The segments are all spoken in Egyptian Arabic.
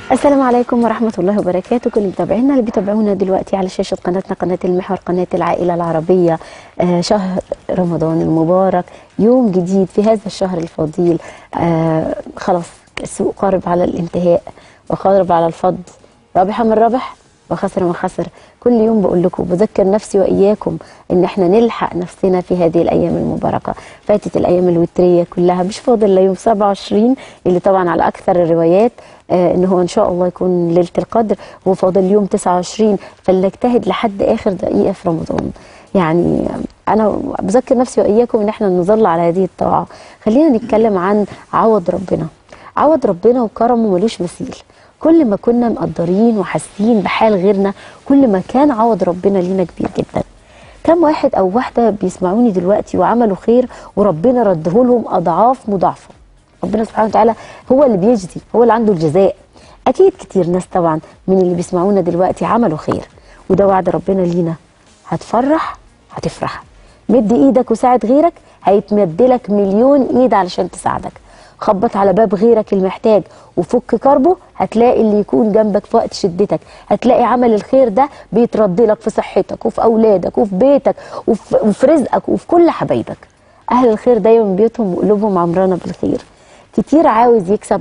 السلام عليكم ورحمة الله وبركاته كل متابعينا اللي بيتابعونا دلوقتي على شاشة قناتنا قناة المحور قناة العائلة العربية آه شهر رمضان المبارك يوم جديد في هذا الشهر الفضيل آه خلاص السوق قارب على الانتهاء وقارب على الفض رابح من ربح وخسر من خسر كل يوم بقول لكم بذكر نفسي واياكم ان احنا نلحق نفسنا في هذه الايام المباركه فاتت الايام الوتريه كلها مش فاضل الا يوم 27 اللي طبعا على اكثر الروايات آه ان هو ان شاء الله يكون ليله القدر وفاضل يوم 29 فلنجتهد لحد اخر دقيقه في رمضان يعني انا بذكر نفسي واياكم ان احنا نظل على هذه الطاعه خلينا نتكلم عن عوض ربنا عوض ربنا وكرمه ملوش مثيل كل ما كنا مقدرين وحاسين بحال غيرنا كل ما كان عوض ربنا لينا كبير جدا كم واحد او واحده بيسمعوني دلوقتي وعملوا خير وربنا رده لهم اضعاف مضاعفه ربنا سبحانه وتعالى هو اللي بيجزي هو اللي عنده الجزاء اكيد كتير ناس طبعا من اللي بيسمعونا دلوقتي عملوا خير وده وعد ربنا لينا هتفرح هتفرح مد ايدك وساعد غيرك هيتمد لك مليون ايد علشان تساعدك خبط على باب غيرك المحتاج وفك كربه هتلاقي اللي يكون جنبك في وقت شدتك هتلاقي عمل الخير ده بيترد لك في صحتك وفي اولادك وفي بيتك وفي, وفي رزقك وفي كل حبايبك اهل الخير دايما بيوتهم وقلوبهم عمرانه بالخير كتير عاوز يكسب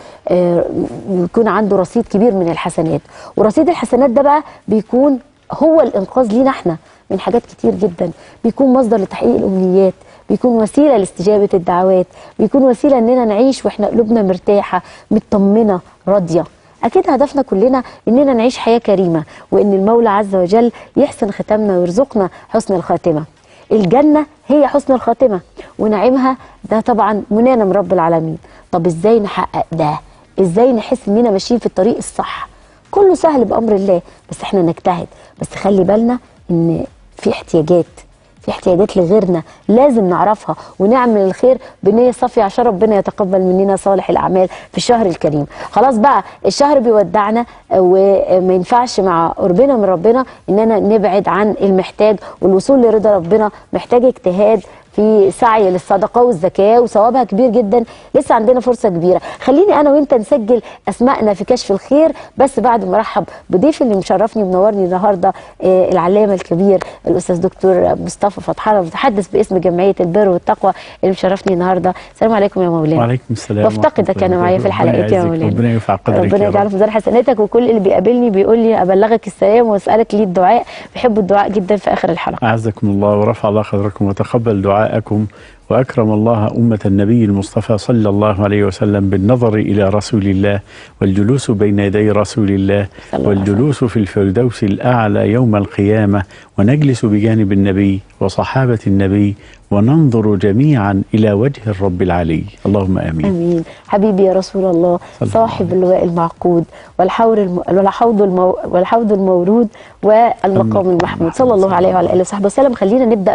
يكون عنده رصيد كبير من الحسنات ورصيد الحسنات ده بقى بيكون هو الانقاذ لينا احنا من حاجات كتير جدا بيكون مصدر لتحقيق الامنيات بيكون وسيله لاستجابه الدعوات بيكون وسيله اننا نعيش واحنا قلوبنا مرتاحه مطمنه راضيه اكيد هدفنا كلنا اننا نعيش حياه كريمه وان المولى عز وجل يحسن ختامنا ويرزقنا حسن الخاتمه الجنه هي حسن الخاتمه ونعيمها ده طبعا منانا من رب العالمين طب ازاي نحقق ده ازاي نحس اننا ماشيين في الطريق الصح كله سهل بامر الله بس احنا نجتهد بس خلي بالنا ان في احتياجات في احتياجات لغيرنا لازم نعرفها ونعمل الخير بنية صافية عشان ربنا يتقبل مننا صالح الأعمال في الشهر الكريم خلاص بقى الشهر بيودعنا وما ينفعش مع قربنا من ربنا إننا نبعد عن المحتاج والوصول لرضا ربنا محتاج اجتهاد في سعي للصدقه والزكاه وثوابها كبير جدا لسه عندنا فرصه كبيره خليني انا وانت نسجل اسمائنا في كشف الخير بس بعد ما ارحب بضيف اللي مشرفني ومنورني النهارده آه العلامه الكبير الاستاذ دكتور مصطفى فتح الله متحدث باسم جمعيه البر والتقوى اللي مشرفني النهارده السلام عليكم يا مولانا وعليكم السلام بفتقدك انا معايا في الحلقات يا مولانا ربنا يرفع قدرك ربنا يجعله في ميزان حسناتك وكل اللي بيقابلني بيقول لي ابلغك السلام واسالك ليه الدعاء بحبوا الدعاء جدا في اخر الحلقه اعزكم الله ورفع الله قدركم وتقبل دعاءكم واكرم الله امه النبي المصطفى صلى الله عليه وسلم بالنظر الى رسول الله والجلوس بين يدي رسول الله والجلوس في الفردوس الاعلى يوم القيامه ونجلس بجانب النبي وصحابه النبي وننظر جميعا الى وجه الرب العلي اللهم امين امين حبيبي يا رسول الله صاحب اللواء المعقود والحور الم... والحوض المو... والحوض المورود والمقام المحمود صلى الله عليه وعلى اله وصحبه وسلم خلينا نبدا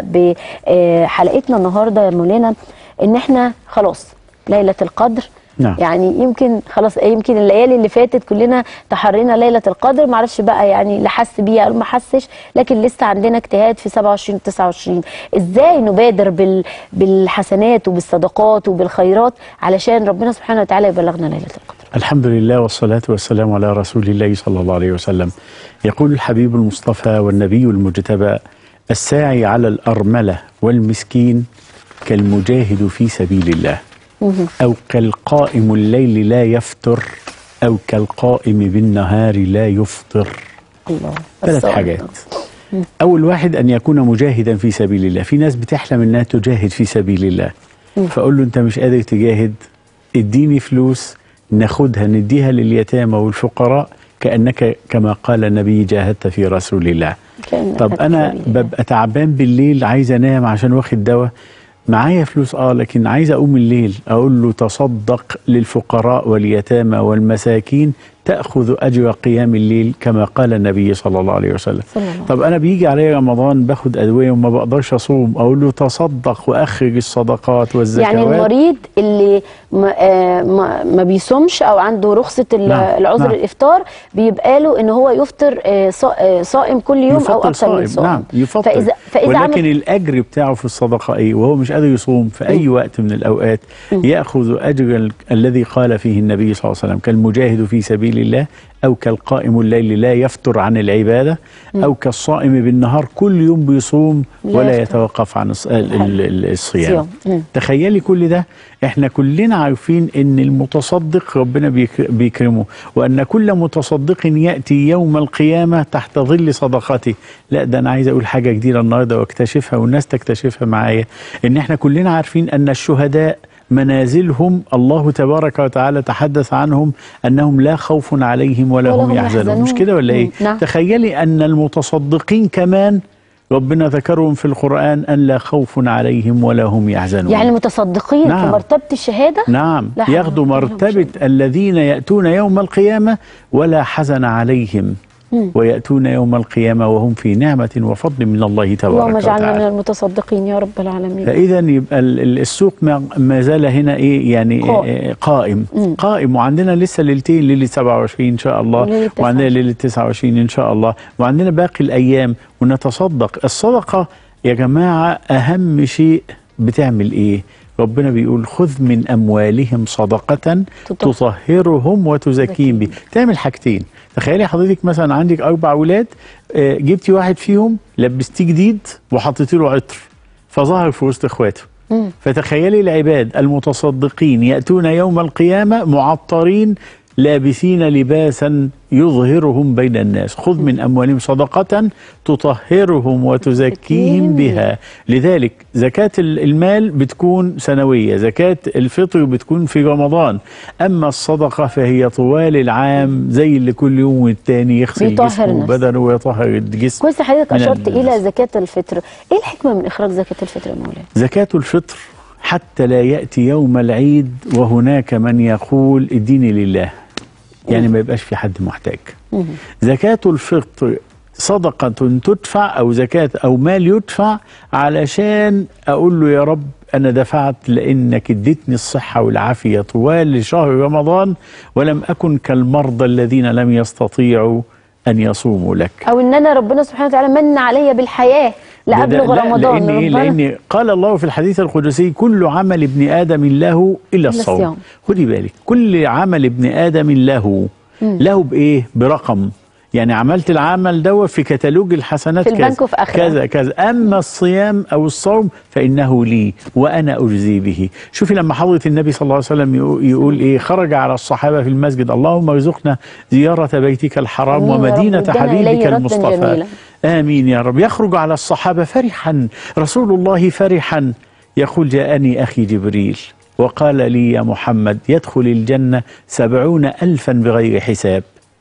بحلقتنا النهارده يا مولانا ان احنا خلاص ليله القدر نعم. يعني يمكن خلاص يمكن الليالي اللي فاتت كلنا تحرينا ليله القدر ما اعرفش بقى يعني اللي حس بيها او ما حسش لكن لسه عندنا اجتهاد في 27 29 ازاي نبادر بال بالحسنات وبالصدقات وبالخيرات علشان ربنا سبحانه وتعالى يبلغنا ليله القدر الحمد لله والصلاة والسلام على رسول الله صلى الله عليه وسلم يقول الحبيب المصطفى والنبي المجتبى الساعي على الأرملة والمسكين كالمجاهد في سبيل الله أو كالقائم الليل لا يفتر أو كالقائم بالنهار لا يفطر الله ثلاث حاجات أول واحد أن يكون مجاهدا في سبيل الله في ناس بتحلم أنها تجاهد في سبيل الله فأقول له أنت مش قادر تجاهد اديني فلوس ناخدها نديها لليتامى والفقراء كأنك كما قال النبي جاهدت في رسول الله كأنك طب أنا تكفي. ببقى تعبان بالليل عايز أنام عشان واخد دواء معايا فلوس اه لكن عايز اقوم الليل اقول له تصدق للفقراء واليتامى والمساكين تاخذ اجر قيام الليل كما قال النبي صلى الله عليه وسلم صلى الله عليه طب انا بيجي علي رمضان باخد ادويه وما بقدرش اصوم اقول له تصدق واخرج الصدقات والزكوات يعني المريض اللي ما, آه ما, ما بيصومش او عنده رخصه ال- نعم، العذر نعم. الافطار بيبقى له ان هو يفطر آه صا- آه صائم كل يوم او يفطر اكثر من صائم صائم نعم يفطر فاذا فاذا ولكن عمل الاجر بتاعه في الصدقه ايه وهو مش قادر يصوم في اي وقت من الاوقات ياخذ اجر ال- الذي قال فيه النبي صلى الله عليه وسلم كالمجاهد في سبيل سبيل الله أو كالقائم الليل لا يفتر عن العبادة أو كالصائم بالنهار كل يوم بيصوم لا ولا يفتر. يتوقف عن الص- ال- ال- ال- الصيام صيام. مم. تخيلي كل ده احنا كلنا عارفين ان المتصدق ربنا بيك- بيكرمه وان كل متصدق ياتي يوم القيامه تحت ظل صدقته لا ده انا عايز اقول حاجه جديده النهارده واكتشفها والناس تكتشفها معايا ان احنا كلنا عارفين ان الشهداء منازلهم الله تبارك وتعالى تحدث عنهم انهم لا خوف عليهم ولا, ولا هم هم يحزنون مش يحزنون. كده ولا ايه مم. نعم. تخيلي ان المتصدقين كمان ربنا ذكرهم في القرآن أن لا خوف عليهم ولا هم يحزنون يعني المتصدقين نعم. في مرتبه الشهاده نعم لا حول ياخدوا ولا قوة إلا مرتبة الذين يأتون يوم القيامة ولا حزن عليهم مم. ويأتون يوم القيامة وهم في نعمة وفضل من الله تبارك اللهم اجعلنا من وتعالى المتصدقين يا رب العالمين فإذا يبقى ال- ال- السوق ما- ما زال هنا إيه يعني قائم. قائم, قائم. مم. قائم وعندنا لسه ليلتين ليلة 27 إن شاء الله وليلة وعندنا 29. ليلة 29 إن شاء الله وعندنا باقي الأيام ونتصدق الصدقة يا جماعة أهم شيء بتعمل إيه ربنا بيقول خذ من أموالهم صدقة تطهر. تطهرهم وتزكيهم بها تعمل حاجتين تخيلي حضرتك مثلا عندك أربع أولاد آه، جبتي واحد فيهم لبستيه جديد وحطيتي له عطر فظهر في وسط إخواته مم. فتخيلي العباد المتصدقين يأتون يوم القيامة معطرين لابسين لباسا يظهرهم بين الناس خذ من أموالهم صدقة تطهرهم وتزكيهم بها لذلك زكاة ال- المال بتكون سنوية زكاة الفطر بتكون في رمضان أما الصدقة فهي طوال العام زي اللي كل يوم والتاني يغسل بيطهر جسمه نفسه. وبدنه ويطهر الجسم كويس حضرتك من اشرت الناس. الى زكاه الفطر ايه الحكمه من اخراج زكاه الفطر يا مولانا زكاة الفطر حتى لا يأتي يوم العيد وهناك من يقول اديني لله يعني ما يبقاش في حد محتاج مم. زكاة الفطر صدقة تدفع أو زكاة أو مال يدفع علشان أقول له يا رب أنا دفعت لأنك اديتني الصحة والعافية طوال شهر رمضان ولم أكن كالمرضى الذين لم يستطيعوا أن يصوموا لك او ان انا ربنا سبحانه وتعالى من علي بالحياه لا ده- ده- ابلغ لا، رمضان لأن, إيه؟ ربنا- لأن قال الله في الحديث القدسي كل عمل ابن آدم له إلا الصوم الصيام. خدي بالك كل عمل ابن آدم له له بإيه برقم يعني عملت العمل ده في كتالوج الحسنات في البنك كذا وفي آخرة. كذا كذا أما الصيام أو الصوم فإنه لي وأنا أجزي به شوفي لما حضرة النبي صلى الله عليه وسلم يقول, يقول إيه خرج على الصحابة في المسجد اللهم ارزقنا زيارة بيتك الحرام آمين يا رب. ومدينة ردنا حبيبك إليه ردا المصطفى جميلا. آمين يا رب يخرج على الصحابة فرحا رسول الله فرحا يقول جاءني أخي جبريل وقال لي يا محمد يدخل الجنة سبعون ألفا بغير حساب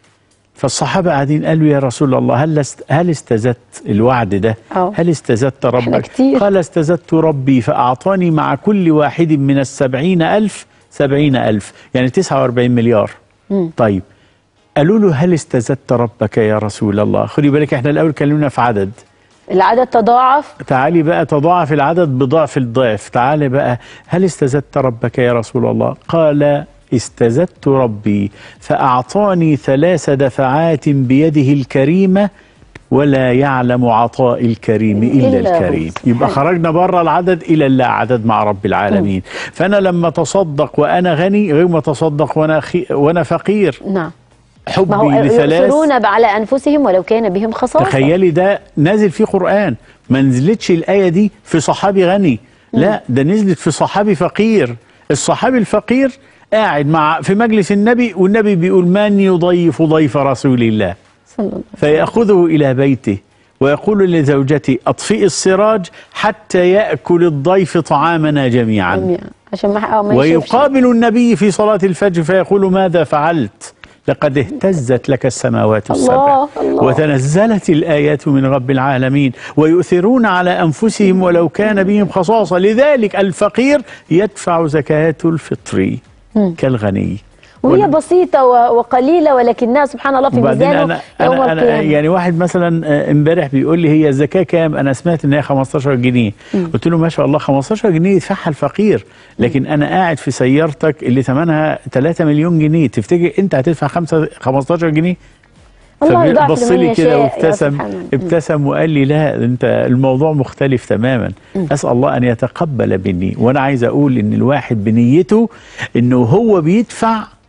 فالصحابة قاعدين قالوا يا رسول الله هل است هل استزدت الوعد ده؟ أه. هل استزدت ربك؟ كتير. قال استزدت ربي فأعطاني مع كل واحد من السبعين ألف سبعين ألف يعني تسعة وأربعين مليار مم. طيب قالوا له هل استزدت ربك يا رسول الله خدي بالك احنا الأول كلمنا في عدد العدد تضاعف تعالي بقى تضاعف العدد بضعف الضعف تعالي بقى هل استزدت ربك يا رسول الله قال استزدت ربي فأعطاني ثلاث دفعات بيده الكريمة ولا يعلم عطاء الكريم إلا, إلا هو. الكريم سبحانه. يبقى خرجنا بره العدد إلى اللا عدد مع رب العالمين فأنا لما تصدق وأنا غني غير ما تصدق وأنا, خي وأنا فقير نعم ما هو حبي لثلاث يؤثرون على انفسهم ولو كان بهم خصاصه تخيلي ده نازل فيه قرآن ما نزلتش الآية دي في صحابي غني لا ده نزلت في صحابي فقير الصحابي الفقير قاعد مع في مجلس النبي والنبي بيقول من يضيف ضيف رسول الله صلى الله فيأخذه إلى بيته ويقول لزوجته أطفئي السراج حتى يأكل الضيف طعامنا جميعا عليه عشان ما آه، ما يشوفش. ويقابل النبي في صلاة الفجر فيقول ماذا فعلت لقد اهتزت لك السماوات السبع الله، الله. وتنزلت الآيات من رب العالمين ويؤثرون على أنفسهم ولو كان بهم خصاصة لذلك الفقير يدفع زكاة الفطر كالغني وهي بسيطة و- وقليلة ولكنها سبحان الله في وبعدين ميزانه أنا, يوم أنا, أنا القيامة يعني واحد مثلا آه، امبارح بيقول لي هي الزكاة كام أنا سمعت إن هي 15 جنيه قلت له ما شاء الله 15 جنيه يدفعها الفقير لكن أنا قاعد في سيارتك اللي ثمنها 3 مليون جنيه تفتكر أنت هتدفع 5 15 جنيه الله يضاعف بص لمن لي كده يشاء يا وابتسم سبحان الله. ابتسم وقال لي لا انت الموضوع مختلف تماما اسال الله ان يتقبل مني وانا عايز اقول ان الواحد بنيته انه هو بيدفع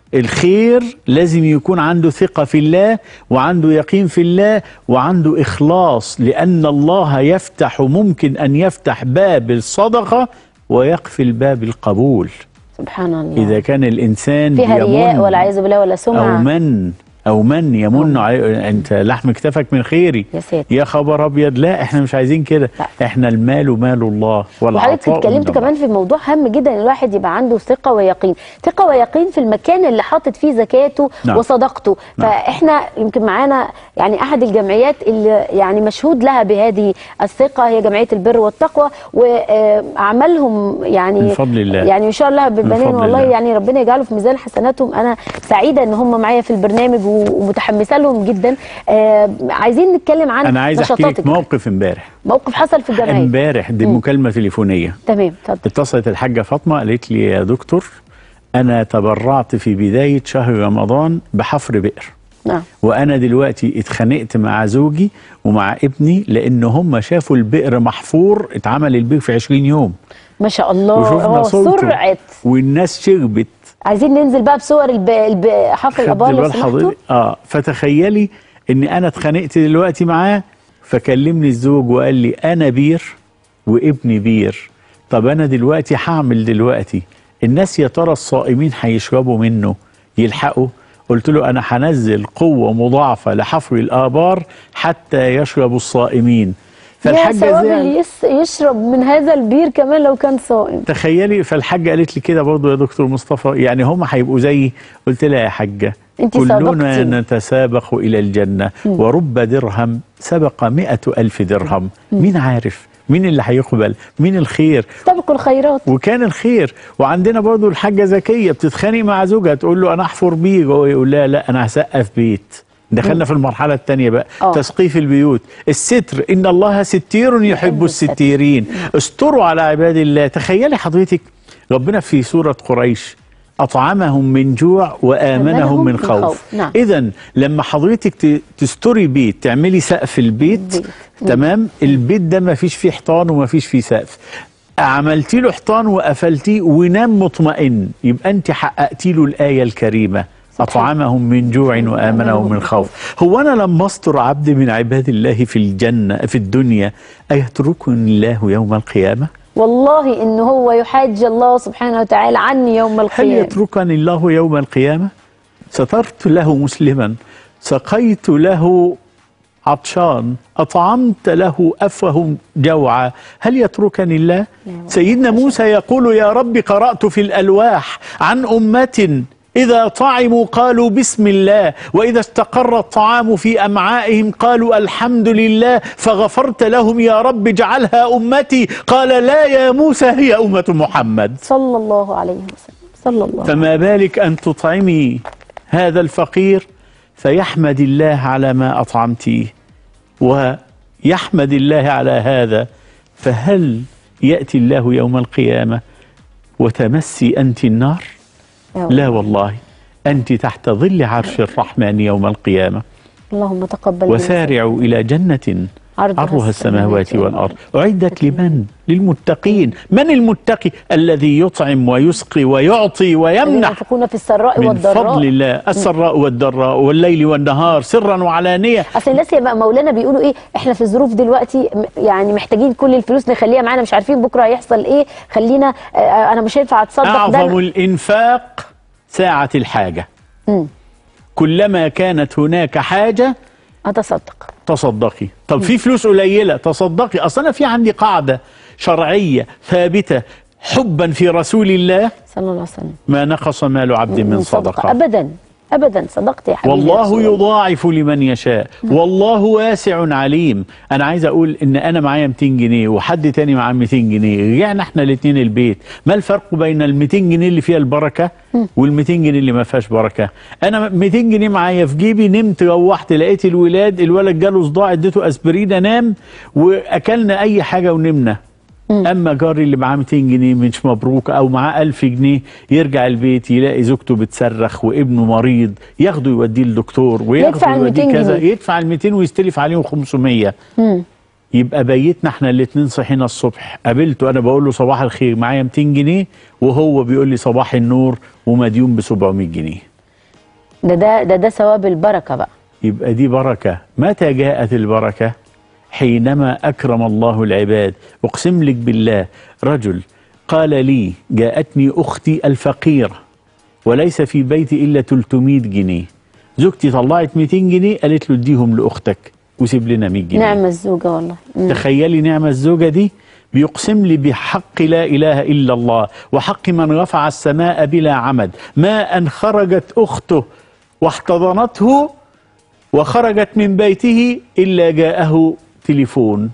الخير لازم يكون عنده ثقة في الله وعنده يقين في الله وعنده إخلاص لأن الله يفتح ممكن أن يفتح باب الصدقة ويقفل باب القبول سبحان الله إذا كان الإنسان فيها رياء بيمن ولا عياذ بالله ولا أو سمعة من أو من يمن علي أنت لحم كتفك من خيري يا ساتر. يا خبر أبيض لا إحنا مش عايزين كده لا. إحنا المال مال الله وحضرتك والعطاء اتكلمت من كمان الله. في موضوع هام جدا ان الواحد يبقى عنده ثقه ويقين، ثقه ويقين في المكان اللي حاطط فيه زكاته نعم. وصدقته، نعم. فاحنا يمكن معانا يعني احد الجمعيات اللي يعني مشهود لها بهذه الثقه هي جمعيه البر والتقوى واعمالهم يعني من فضل الله. يعني ان شاء الله بالبنين فضل والله الله. يعني ربنا يجعله في ميزان حسناتهم انا سعيده ان هم معايا في البرنامج ومتحمسه لهم جدا آه عايزين نتكلم عن أنا عايز أحكي لك نشاطاتك موقف امبارح موقف حصل في الجمعيه امبارح دي مكالمة تليفونية تمام اتفضل اتصلت الحاجة فاطمة قالت لي يا دكتور أنا تبرعت في بداية شهر رمضان بحفر بئر نعم وأنا دلوقتي اتخانقت مع زوجي ومع ابني لأن هم شافوا البئر محفور اتعمل البئر في 20 يوم ما شاء الله وشفنا اه صوته سرعه والناس شربت عايزين ننزل بقى بصور الب... الب... حفر خدت الابار لو بال سمحتوا حضرتك اه فتخيلي ان انا اتخانقت دلوقتي معاه فكلمني الزوج وقال لي انا بير وابني بير طب انا دلوقتي هعمل دلوقتي الناس يا ترى الصائمين هيشربوا منه يلحقوا قلت له انا هنزل قوه مضاعفه لحفر الابار حتى يشرب الصائمين يا فالحاجه ثواب زعلت. اللي يس... يشرب من هذا البير كمان لو كان صائم تخيلي فالحاجة قالت لي كده برضو يا دكتور مصطفى يعني هم هيبقوا زيي قلت لها يا حاجة انتي كلنا سبقتي. نتسابق إلى الجنة ورب درهم سبق مئة ألف درهم مين عارف مين اللي هيقبل مين الخير استبقوا الخيرات وكان الخير وعندنا برضو الحاجة زكية بتتخانق مع زوجها تقول له أنا أحفر بير وهو يقول لها لا أنا هسقف بيت دخلنا في المرحلة الثانية بقى آه. تسقيف البيوت الستر إن الله ستير يحب الستر. الستيرين استروا على عباد الله تخيلي حضرتك ربنا في سورة قريش أطعمهم من جوع وآمنهم من خوف نعم. إذا لما حضرتك ت- تستري بيت تعملي سقف البيت البيت. تمام البيت ده ما فيش فيه حيطان وما فيش فيه سقف عملتي له حيطان وقفلتيه ونام مطمئن يبقى انت حققتي له الايه الكريمه اطعمهم من جوع وامنهم من خوف هو انا لما استر عبد من عباد الله في الجنه في الدنيا ايتركني الله يوم القيامه والله ان هو يحاج الله سبحانه وتعالى عني يوم هل القيامه يتركني الله يوم القيامة سترت له مسلما سقيت له عطشان أطعمت له أفه جوعا هل يتركني الله سيدنا موسى يقول يا رب قرأت في الألواح عن أمة إذا طعموا قالوا بسم الله وإذا استقر الطعام في أمعائهم قالوا الحمد لله فغفرت لهم يا رب اجعلها أمتي قال لا يا موسى هي أمة محمد صلى الله عليه وسلم صلى الله عليه فما بالك أن تطعمي هذا الفقير فيحمد الله على ما أطعمتيه ويحمد الله على هذا فهل يأتي الله يوم القيامة وتمسي أنت النار يا لا والله أنت تحت ظل عرش الرحمن يوم القيامة اللهم تقبل منا. وسارعوا إلى جنة عرضها عرضها السماوات السماوات والأرض أعدت لمن؟ للمتقين من المتقي؟ الذي يطعم ويسقي ويعطي الذين ويمنح ينفقون في السراء من والضراء فضل الله السراء والضراء والليل والنهار سرا وعلانية اصل الناس يا مولانا بيقولوا ايه احنا في ظروف دلوقتي م- يعني محتاجين كل الفلوس نخليها معانا مش عارفين بكره هيحصل ايه خلينا آه، آه، انا مش هينفع اتصدق ده أعظم أنا- الإنفاق ساعة الحاجة مم. كلما كانت هناك حاجة اتصدق تصدقي طب في فلوس قليلة تصدقي أصلا أنا في عندي قاعدة شرعية ثابتة حبا في رسول الله صلى الله عليه وسلم ما نقص مال عبد من صدقة ابدا ابدا صدقت يا حبيبي يا والله رسول الله. يضاعف لمن يشاء والله واسع عليم انا عايز اقول ان انا معايا 200 جنيه وحد تاني معاه 200 جنيه رجعنا احنا الاثنين البيت ما الفرق بين ال 200 جنيه اللي فيها البركه وال 200 جنيه اللي ما فيهاش بركه انا 200 جنيه معايا في جيبي نمت روحت لقيت الولاد الولد جاله صداع اديته اسبرين نام واكلنا اي حاجه ونمنا اما جاري اللي معاه 200 جنيه مش مبروك او معاه 1000 جنيه يرجع البيت يلاقي زوجته بتصرخ وابنه مريض ياخده يوديه للدكتور وياخده يدفع ال يوديه 200 كذا جنيه. يدفع ال 200 ويستلف عليهم 500 مم. يبقى بيتنا احنا الاثنين صحينا الصبح قابلته انا بقول له صباح الخير معايا 200 جنيه وهو بيقول لي صباح النور ومديون ب 700 جنيه ده ده ده, ده ثواب البركه بقى يبقى دي بركة متى جاءت البركة حينما أكرم الله العباد أقسم لك بالله رجل قال لي جاءتني أختي الفقيرة وليس في بيتي إلا 300 جنيه زوجتي طلعت 200 جنيه قالت له اديهم لأختك وسيب لنا 100 جنيه نعم الزوجه والله مم. تخيلي نعمة الزوجة دي بيقسم لي بحق لا إله إلا الله وحق من رفع السماء بلا عمد ما أن خرجت أخته واحتضنته وخرجت من بيته إلا جاءه تليفون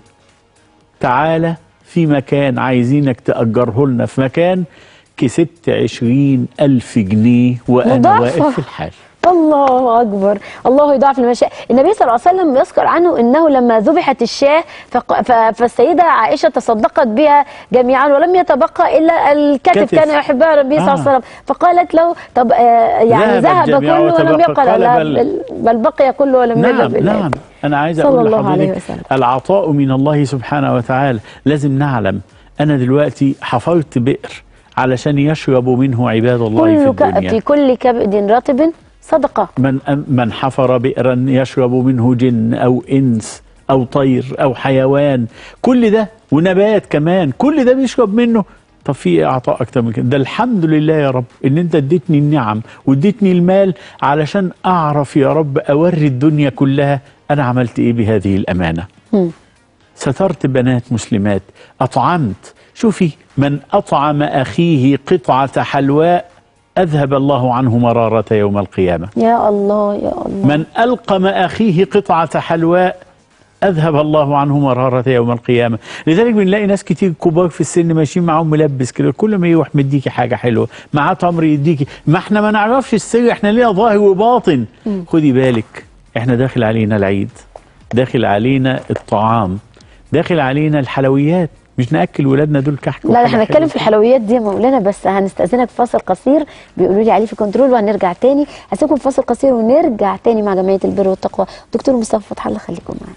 تعالى في مكان عايزينك تأجره لنا في مكان كسبت عشرين ألف جنيه وأنا مضاعفة. واقف في الحال الله اكبر الله يضاعف لمن شاء النبي صلى الله عليه وسلم يذكر عنه انه لما ذبحت الشاه فق- ف- فالسيده عائشه تصدقت بها جميعا ولم يتبقى الا الكتف كتف. كان يحبها النبي صلى الله عليه آه. وسلم فقالت له طب آه يعني ذهب ذهب الجميع كله ولم وتبقى. يبقى قال لا بل- بل بقي كله ولم نعم يبقى نعم أنا عايز صلى أقول الله عليه لحضرتك وسلم. العطاء من الله سبحانه وتعالى لازم نعلم أنا دلوقتي حفرت بئر علشان يشرب منه عباد الله في كل ك- الدنيا في كل كبد رطب صدقه من من حفر بئرا يشرب منه جن او انس او طير او حيوان كل ده ونبات كمان كل ده بيشرب منه طب في إيه اعطاء اكتر من كده ده الحمد لله يا رب ان انت اديتني النعم واديتني المال علشان اعرف يا رب اوري الدنيا كلها انا عملت ايه بهذه الامانه مم. سترت بنات مسلمات أطعمت شوفي من أطعم أخيه قطعة حلواء أذهب الله عنه مرارة يوم القيامة يا الله يا الله من ألقم أخيه قطعة حلواء أذهب الله عنه مرارة يوم القيامة لذلك بنلاقي ناس كتير كبار في السن ماشيين معاهم ملبس كده كل ما يروح مديكي حاجة حلوة معاه تمر يديكي ما احنا ما نعرفش السر احنا لينا ظاهر وباطن خدي بالك احنا داخل علينا العيد داخل علينا الطعام داخل علينا الحلويات مش ناكل ولادنا دول كحك لا وحاجة احنا هنتكلم حلوة. في الحلويات دي يا مولانا بس هنستأذنك في فاصل قصير بيقولوا لي عليه في كنترول وهنرجع تاني هسيبكم في فاصل قصير ونرجع تاني مع جمعية البر والتقوى دكتور مصطفى فتح الله خليكم معانا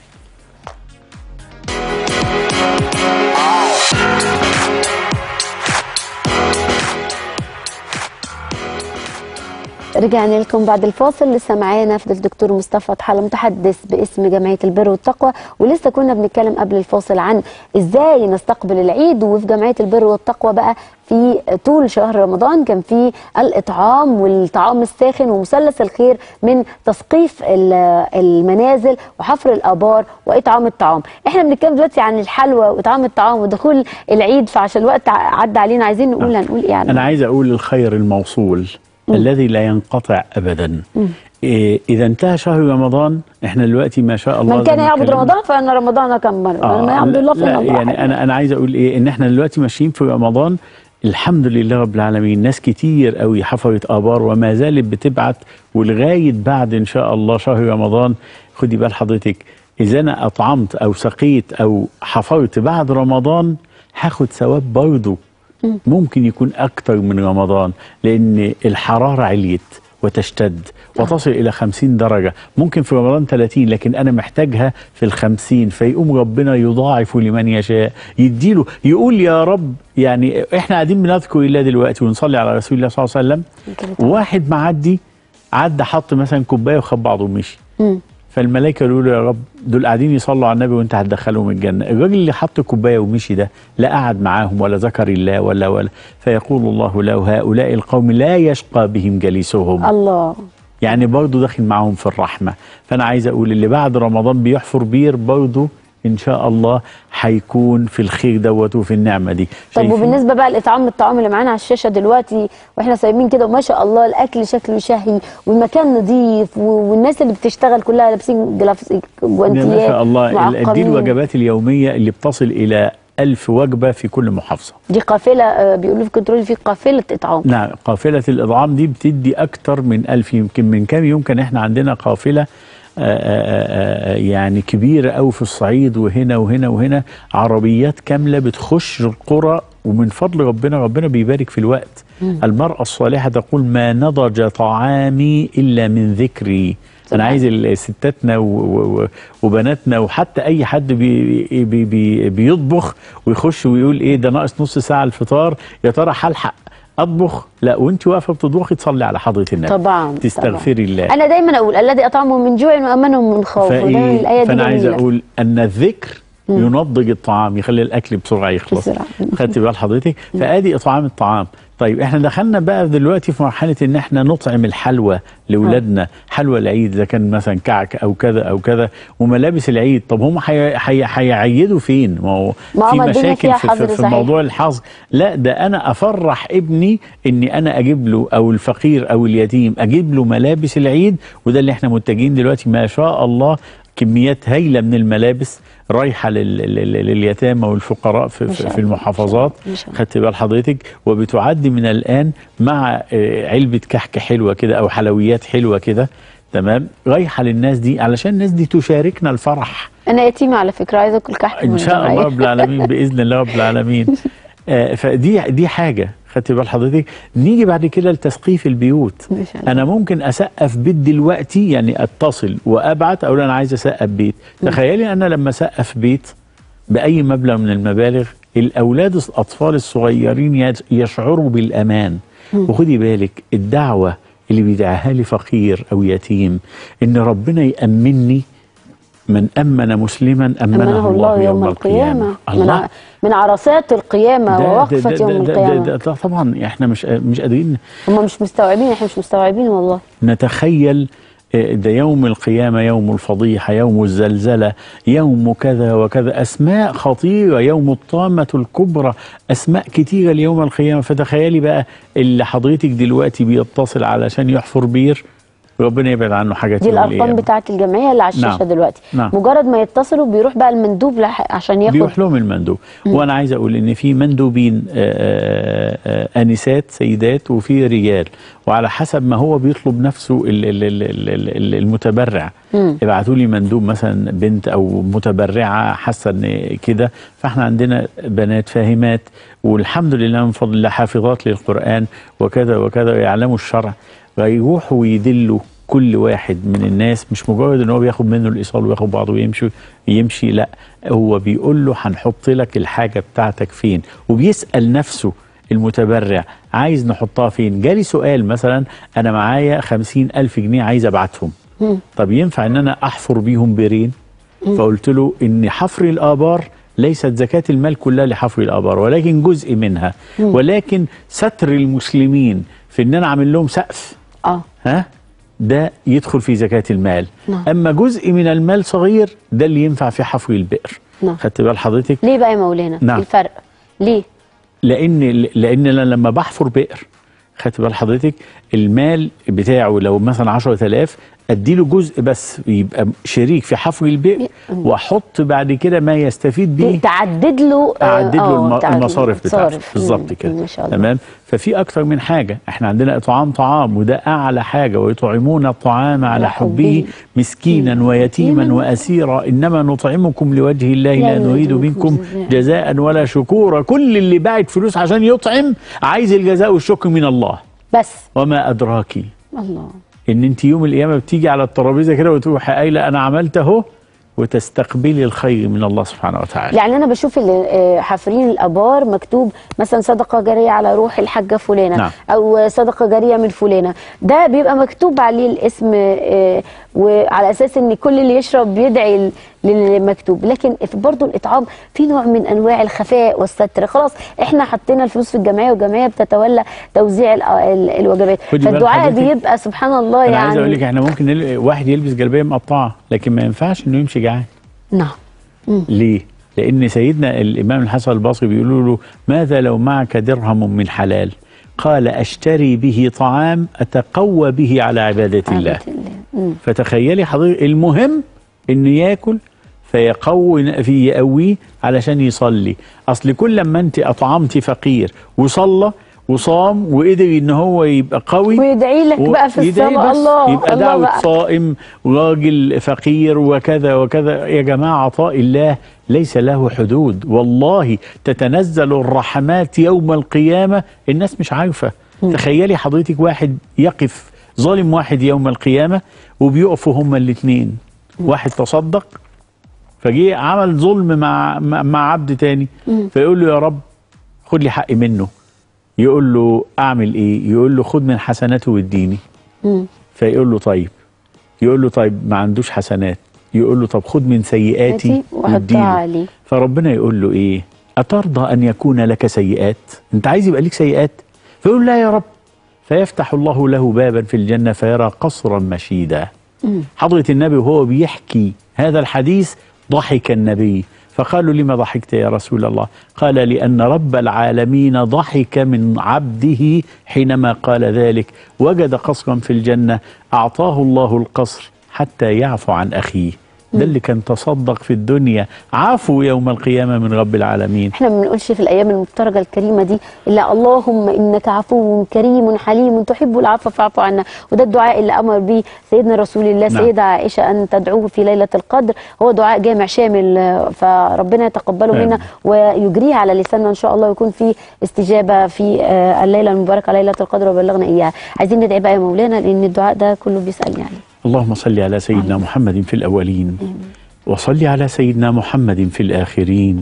رجعنا لكم بعد الفاصل لسه معانا فضل الدكتور مصطفى فتح الله متحدث باسم جمعيه البر والتقوى ولسه كنا بنتكلم قبل الفاصل عن ازاي نستقبل العيد وفي جمعيه البر والتقوى بقى في طول شهر رمضان كان في الاطعام والطعام الساخن ومثلث الخير من تثقيف ال- المنازل وحفر الابار واطعام الطعام احنا بنتكلم دلوقتي عن الحلوى واطعام الطعام ودخول العيد فعشان الوقت ع- عدى علينا عايزين نقول هنقول ايه عنه أنا عايز أقول الخير الموصول الذي لا ينقطع أبدا إيه إذا انتهى شهر رمضان إحنا دلوقتي ما شاء الله من زي كان ما يعبد اتكلمنا. رمضان فان رمضان كم مره من يعبد لا- الله فان لا الله يعني حي. انا انا عايز اقول ايه ان احنا دلوقتي ماشيين في رمضان الحمد لله رب العالمين ناس كتير قوي حفرت ابار وما زالت بتبعت ولغايه بعد ان شاء الله شهر رمضان خدي بال حضرتك اذا انا اطعمت او سقيت او حفرت بعد رمضان هاخد ثواب برضه ممكن يكون اكتر من رمضان لان الحراره عليت وتشتد وتصل إلى 50 درجة ممكن في رمضان 30 لكن أنا محتاجها في الخمسين فيقوم ربنا يضاعف لمن يشاء يديله يقول يا رب يعني إحنا قاعدين بنذكر الله دلوقتي ونصلي على رسول الله صلى الله عليه يمكن وسلم واحد معدي عدى حط مثلا كوباية وخد بعضه ومشي مم. فالملائكه يقولوا له يا رب دول قاعدين يصلوا على النبي وانت هتدخلهم الجنه الراجل اللي حط كوبايه ومشي ده لا قعد معاهم ولا ذكر الله ولا ولا فيقول الله له هؤلاء القوم لا يشقى بهم جليسهم الله يعني برضه داخل معاهم في الرحمه فانا عايز اقول اللي بعد رمضان بيحفر بير برضه ان شاء الله هيكون في الخير دوت وفي النعمه دي طب شايفين؟ وبالنسبه بقى لاطعام الطعام اللي معانا على الشاشه دلوقتي واحنا صايمين كده وما شاء الله الاكل شكله شهي والمكان نظيف و- والناس اللي بتشتغل كلها لابسين جلافز جوانتيات ما شاء الله ال- دي معقمين. الوجبات اليوميه اللي بتصل الى ألف وجبه في كل محافظه دي قافله آه، بيقولوا في كنترول في قافله اطعام نعم قافلة الإطعام دي بتدي أكتر من ألف يمكن من كام يوم كان إحنا عندنا قافلة آآ آآ آآ يعني كبيرة أوي في الصعيد وهنا وهنا وهنا عربيات كاملة بتخش القرى ومن فضل ربنا ربنا بيبارك في الوقت المرأة الصالحة تقول ما نضج طعامي إلا من ذكري أنا عايز ال- ستاتنا و- و- و- وبناتنا وحتى أي حد بي بي بي بيطبخ ويخش ويقول إيه ده ناقص نص ساعة الفطار يا ترى هلحق اطبخ لا وانت واقفه بتطبخي تصلي على حضره النبي طبعا تستغفري الله انا دايما اقول الذي اطعمهم من جوع وامنهم من خوف فإيه؟ ودايما الايه دي فانا عايز جميلة. اقول ان الذكر ينضج الطعام يخلي الاكل بسرعه يخلص بسرعة. خدت بال حضرتك فادي اطعام الطعام طيب احنا دخلنا بقى دلوقتي في مرحله ان احنا نطعم الحلوى لاولادنا حلوى العيد اذا كان مثلا كعك او كذا او كذا وملابس العيد طب هم حي- حي- هيعيدوا فين ما هو ما في هو الدنيا مشاكل فيها في, حظر في, في صحيح. موضوع الحظ لا ده انا افرح ابني اني انا اجيب له او الفقير او اليتيم اجيب له ملابس العيد وده اللي احنا متجهين دلوقتي ما شاء الله كميات هائله من الملابس رايحه لل- لل- لل- لليتامى والفقراء في, ما في, شاء في الله، المحافظات ما شاء الله. خدت بال حضرتك وبتعد من الان مع آه، علبه كحك حلوه كده او حلويات حلوه كده تمام رايحه للناس دي علشان الناس دي تشاركنا الفرح انا يتيمه على فكره عايزه اكل كحك من ان شاء الله الجمعية. رب العالمين باذن الله رب العالمين آه، فدي دي حاجه خدت بال حضرتك نيجي بعد كده لتسقيف البيوت ما شاء الله. انا ممكن اسقف بيت دلوقتي يعني اتصل وابعت اقول انا عايز اسقف بيت تخيلي انا لما اسقف بيت باي مبلغ من المبالغ الاولاد الاطفال الصغيرين يت- يشعروا بالامان وخدي بالك الدعوه اللي بيدعاها لي فقير او يتيم ان ربنا يامني من امن مسلما امنه, امنه الله يوم القيامه من, الله ع- من عرصات القيامه ووقفه يوم ده, القيامه ده, ده طبعا احنا مش مش قادرين هم مش مستوعبين احنا مش مستوعبين والله نتخيل آه، ده يوم القيامة يوم الفضيحة يوم الزلزلة يوم كذا وكذا أسماء خطيرة يوم الطامة الكبرى أسماء كتيرة ليوم القيامة فتخيلي بقى اللي حضرتك دلوقتي بيتصل علشان يحفر بير ربنا يبعد عنه حاجات دي يوم الارقام القيامة. بتاعه الجمعيه اللي على الشاشه نعم. دلوقتي نعم. مجرد ما يتصلوا بيروح بقى المندوب لح- عشان ياخد بيروح لهم المندوب وانا عايز اقول ان في مندوبين آه، آه، آه، انسات سيدات وفي رجال وعلى حسب ما هو بيطلب نفسه ال- ال- ال- ال- ال- المتبرع ابعتوا لي مندوب مثلا بنت او متبرعه حاسه ان كده فاحنا عندنا بنات فاهمات والحمد لله من فضل الله حافظات للقران وكذا وكذا يعلموا الشرع ويروحوا ويدلوا كل واحد من الناس مش مجرد ان هو بياخد منه الايصال وياخد بعضه ويمشي يمشي لا هو بيقول له هنحط لك الحاجه بتاعتك فين وبيسال نفسه المتبرع عايز نحطها فين جالي سؤال مثلا انا معايا خمسين ألف جنيه عايز ابعتهم طب ينفع ان انا احفر بيهم بيرين فقلت له ان حفر الابار ليست زكاة المال كلها لحفر الآبار ولكن جزء منها ولكن ستر المسلمين في ان انا اعمل لهم سقف اه ها ده يدخل في زكاة المال نعم. أما جزء من المال صغير ده اللي ينفع في حفر البئر نعم. خدت بال حضرتك ليه بقى يا مولانا نعم. إيه الفرق ليه لأن لأن أنا لما بحفر بئر خدت بال حضرتك المال بتاعه لو مثلا 10000 اديله جزء بس يبقى شريك في حفر البئر واحط بعد كده ما يستفيد به تعدد له آه، اعدد له آه، الم- تعدد له المصارف بتاعته مصارف. بالظبط مم. كده ما شاء الله تمام ففي اكتر من حاجه احنا عندنا اطعام طعام وده اعلى حاجه ويطعمون الطعام على على حبه حبه مسكينا ويتيما واسيرا انما نطعمكم لوجه الله لا لا نريد نريد منكم منكم جزاء. جزاء ولا شكورا كل اللي باعت فلوس عشان يطعم عايز الجزاء والشكر من الله بس وما ادراكي الله ان انت يوم القيامه بتيجي على الترابيزه كده وتروحي قايله انا عملت اهو وتستقبلي الخير من الله سبحانه وتعالى يعني انا بشوف اللي آه، حافرين الابار مكتوب مثلا صدقه جاريه على روح الحاجه فلانه نعم. او صدقه جاريه من فلانه ده بيبقى مكتوب عليه الاسم آه، وعلى اساس ان كل اللي يشرب بيدعي ل- للمكتوب لكن برضه الاطعام في نوع من انواع الخفاء والستر خلاص احنا حطينا الفلوس في الجمعيه والجمعيه بتتولى توزيع ال- ال- الوجبات خدي بال فالدعاء حضرتك. بيبقى سبحان الله انا عايز اقول لك يعني احنا ممكن نل... واحد يلبس جلابيه مقطعه لكن ما ينفعش انه يمشي جعان نعم ليه لان سيدنا الامام الحسن البصري بيقولوا له ماذا لو معك درهم من حلال قال اشتري به طعام اتقوى به على عباده الله عبادة الله. مم. فتخيلي حضرتك المهم انه ياكل فيقوي في يقويه علشان يصلي اصل كل لما انت اطعمتي فقير وصلى وصام وقدر ان هو يبقى قوي ويدعي لك بقى في ويدعي الصلاه بس الله يبقى الله دعوة بقى. صائم وراجل فقير وكذا وكذا يا جماعة عطاء الله ليس له حدود والله تتنزل الرحمات يوم القيامة الناس مش عارفة تخيلي حضرتك واحد يقف ظالم واحد يوم القيامة وبيقفوا هما الاثنين واحد تصدق فجه عمل ظلم مع مع مع عبد تاني فيقول له يا رب خد لي حقي منه يقول له اعمل ايه يقول له خد من حسناته واديني مم. فيقول له طيب يقول له طيب ما عندوش حسنات يقول له طب خد من سيئاتي سيئاتي وحطها واديني عليه. فربنا يقول له ايه اترضى ان يكون لك سيئات انت عايز يبقى ليك سيئات فيقول لا يا رب فيفتح الله له بابا في الجنه فيرى قصرا مشيدا حضرة النبي وهو بيحكي هذا الحديث ضحك النبي فقالوا لما ضحكت يا رسول الله قال لأن رب العالمين ضحك من عبده حينما قال ذلك وجد قصرا في الجنة أعطاه الله القصر حتى يعفو عن أخيه ده اللي كان تصدق في الدنيا عفو يوم القيامة من رب العالمين احنا ما بنقولش في الايام المفترجه الكريمه دي الا اللهم انك عفو كريم حليم تحب العفو فاعف عنا وده الدعاء اللي امر به سيدنا رسول الله نعم. سيده عائشه ان تدعوه في ليله القدر هو دعاء جامع شامل آه، فربنا يتقبله آمين. منا ويجريه على لساننا ان شاء الله ويكون في استجابه في آه، الليله المباركه ليله القدر وبلغنا اياها عايزين ندعي بقى يا مولانا لان الدعاء ده كله بيسال يعني اللهم صل على سيدنا محمد في الأولين وصل على سيدنا محمد في الآخرين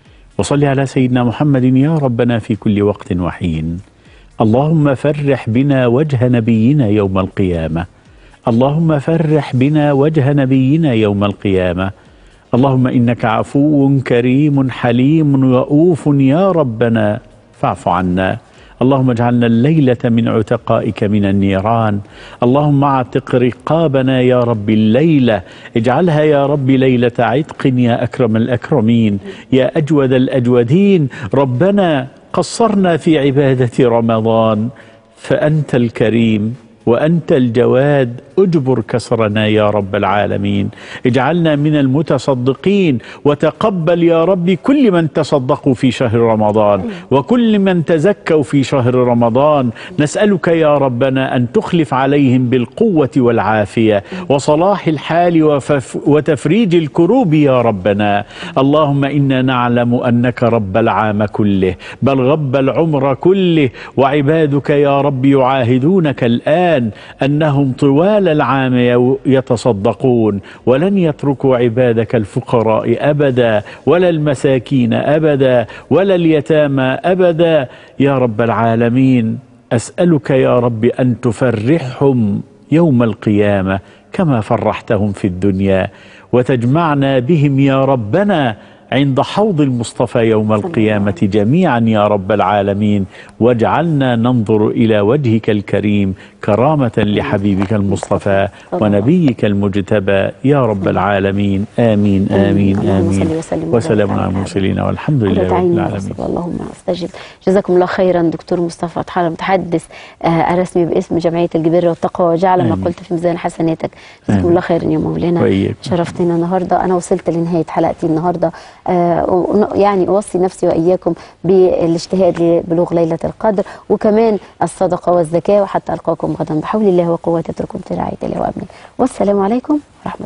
وصل على سيدنا محمد يا ربنا في كل وقت وحين اللهم فرح بنا وجه نبينا يوم القيامة اللهم فرح بنا وجه نبينا يوم القيامة اللهم إنك عفو كريم حليم رؤوف يا ربنا فاعف عنا اللهم اجعلنا الليلة من عتقائك من النيران اللهم اعتق رقابنا يا رب الليلة اجعلها يا رب ليلة عتق يا أكرم الأكرمين يا أجود الأجودين ربنا قصرنا في عبادة رمضان فأنت الكريم وأنت الجواد اجبر كسرنا يا رب العالمين اجعلنا من المتصدقين وتقبل يا رب كل من تصدقوا في شهر رمضان وكل من تزكوا في شهر رمضان نسألك يا ربنا أن تخلف عليهم بالقوة والعافية وصلاح الحال وفف وتفريج الكروب يا ربنا اللهم إنا نعلم أنك رب العام كله بل رب العمر كله وعبادك يا رب يعاهدونك الآن أنهم طوال العام يو- يتصدقون ولن يتركوا عبادك الفقراء أبدا ولا المساكين أبدا ولا اليتامى أبدا يا رب العالمين أسألك يا رب أن تفرحهم يوم القيامة كما فرحتهم في الدنيا وتجمعنا بهم يا ربنا عند حوض المصطفى يوم القيامة جميعا يا رب العالمين واجعلنا ننظر إلى وجهك الكريم كرامة لحبيبك المصطفى ونبيك المجتبى يا رب العالمين آمين آمين اللهم صل آمين وسلم وسلام وبارك على على المرسلين والحمد لله رب ودعينا العالمين رسول اللهم استجب جزاكم الله خيرا دكتور مصطفى طحالة المتحدث آه الرسمي باسم جمعيه الجبير والتقوى وجعل ما آمين. قلت في ميزان حسناتك جزاكم آمين. الله خيرا يا مولانا وإياكم. شرفتنا النهارده انا وصلت لنهايه حلقتي النهارده آه ون- يعني اوصي نفسي واياكم بالاجتهاد لبلوغ ليله القدر وكمان الصدقه والزكاه وحتى القاكم غدا بحول الله وقوته اترككم في رعايه الله وامنه والسلام عليكم ورحمه